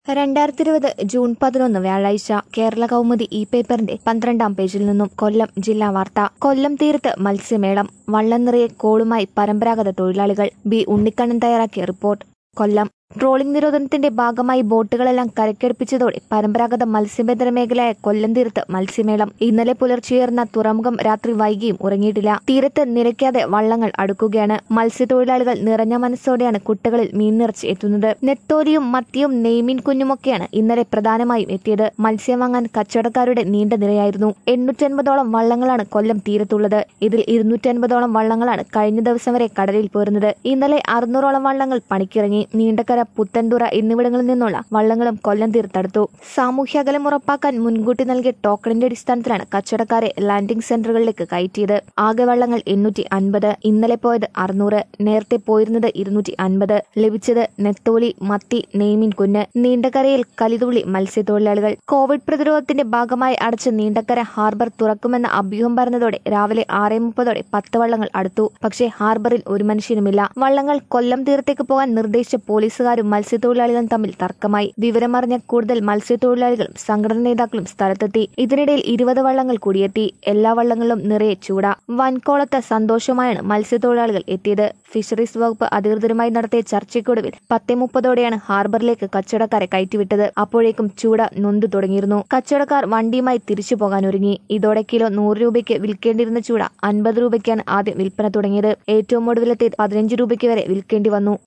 രണ്ടായിരത്തി ഇരുപത് ജൂൺ പതിനൊന്ന് വ്യാഴാഴ്ച കേരള കൗമുദി ഇ പേപ്പറിന്റെ പന്ത്രണ്ടാം പേജിൽ നിന്നും കൊല്ലം ജില്ലാ വാർത്ത കൊല്ലം തീരത്ത് മത്സ്യമേളം വള്ളം നിറയെ കോളുമായി പരമ്പരാഗത തൊഴിലാളികൾ ബി ഉണ്ണിക്കണ്ണൻ തയ്യാറാക്കിയ റിപ്പോർട്ട് കൊല്ലം ട്രോളിംഗ് നിരോധനത്തിന്റെ ഭാഗമായി ബോട്ടുകളെല്ലാം കരക്കടുപ്പിച്ചതോടെ പരമ്പരാഗത മത്സ്യബന്ധന മേഖലയായ കൊല്ലം തീരത്ത് മത്സ്യമേളം ഇന്നലെ പുലർച്ചെയേർന്ന തുറമുഖം രാത്രി വൈകിയും ഉറങ്ങിയിട്ടില്ല തീരത്ത് നിരക്കാതെ വള്ളങ്ങൾ അടുക്കുകയാണ് മത്സ്യത്തൊഴിലാളികൾ നിറഞ്ഞ മനസ്സോടെയാണ് കുട്ടകളിൽ മീൻ നിറച്ച് എത്തുന്നത് നെത്തോലിയും മത്തിയും നെയ്മീൻ കുഞ്ഞുമൊക്കെയാണ് ഇന്നലെ പ്രധാനമായും എത്തിയത് മത്സ്യം വാങ്ങാൻ കച്ചവടക്കാരുടെ നീണ്ട നിരയായിരുന്നു എണ്ണൂറ്റൻപതോളം വള്ളങ്ങളാണ് കൊല്ലം തീരത്തുള്ളത് ഇതിൽ ഇരുന്നൂറ്റൻപതോളം വള്ളങ്ങളാണ് കഴിഞ്ഞ ദിവസം വരെ കടലിൽ പോരുന്നത് ഇന്നലെ അറുന്നൂറോളം വള്ളങ്ങൾ പണിക്കിറങ്ങി നീണ്ടക്കര പുത്തൻതുറ എന്നിവിടങ്ങളിൽ നിന്നുള്ള വള്ളങ്ങളും കൊല്ലം തീർത്തടുത്തു സാമൂഹ്യ അകലം ഉറപ്പാക്കാൻ മുൻകൂട്ടി നൽകിയ ടോക്കണിന്റെ അടിസ്ഥാനത്തിലാണ് കച്ചവടക്കാരെ ലാൻഡിംഗ് സെന്ററുകളിലേക്ക് കയറ്റിയത് ആകെ വള്ളങ്ങൾ എണ്ണൂറ്റി അൻപത് ഇന്നലെ പോയത് അറുന്നൂറ് നേരത്തെ പോയിരുന്നത് ഇരുന്നൂറ്റി അൻപത് ലഭിച്ചത് നെത്തോലി മത്തി നെയ്മീൻ കുഞ്ഞ് നീണ്ടക്കരയിൽ കലിതുള്ളി മത്സ്യത്തൊഴിലാളികൾ കോവിഡ് പ്രതിരോധത്തിന്റെ ഭാഗമായി അടച്ച നീണ്ടക്കര ഹാർബർ തുറക്കുമെന്ന അഭ്യൂഹം പറഞ്ഞതോടെ രാവിലെ ആറേ മുപ്പതോടെ പത്ത് വള്ളങ്ങൾ അടുത്തു പക്ഷേ ഹാർബറിൽ ഒരു മനുഷ്യനുമില്ല വള്ളങ്ങൾ കൊല്ലം തീരത്തേക്ക് പോകാൻ നിർദ്ദേശിച്ച പോലീസുകാരും മത്സ്യത്തൊഴിലാളികളും തമ്മിൽ തർക്കമായി വിവരമറിഞ്ഞ കൂടുതൽ മത്സ്യത്തൊഴിലാളികളും സംഘടനാ നേതാക്കളും സ്ഥലത്തെത്തി ഇതിനിടയിൽ ഇരുപത് വള്ളങ്ങൾ കൂടിയെത്തി എല്ലാ വള്ളങ്ങളിലും നിറയെ ചൂട വൻകോളത്ത് സന്തോഷമായാണ് മത്സ്യത്തൊഴിലാളികൾ എത്തിയത് ഫിഷറീസ് വകുപ്പ് അധികൃതരുമായി നടത്തിയ ചർച്ചയ്ക്കൊടുവിൽ പത്തേ മുപ്പതോടെയാണ് ഹാർബറിലേക്ക് കച്ചവടക്കാരെ കയറ്റിവിട്ടത് അപ്പോഴേക്കും ചൂട നൊന്തു തുടങ്ങിയിരുന്നു കച്ചവടക്കാർ വണ്ടിയുമായി തിരിച്ചു പോകാൻ ഒരുങ്ങി ഇതോടെ കിലോ നൂറ് രൂപയ്ക്ക് വിൽക്കേണ്ടിയിരുന്ന ചൂട അൻപത് രൂപയ്ക്കാണ് ആദ്യം വിൽപ്പന തുടങ്ങിയത് ഏറ്റവും ഒടുവിലെത്തി പതിനഞ്ച് രൂപയ്ക്ക് വരെ വിൽക്കേണ്ടി വന്നു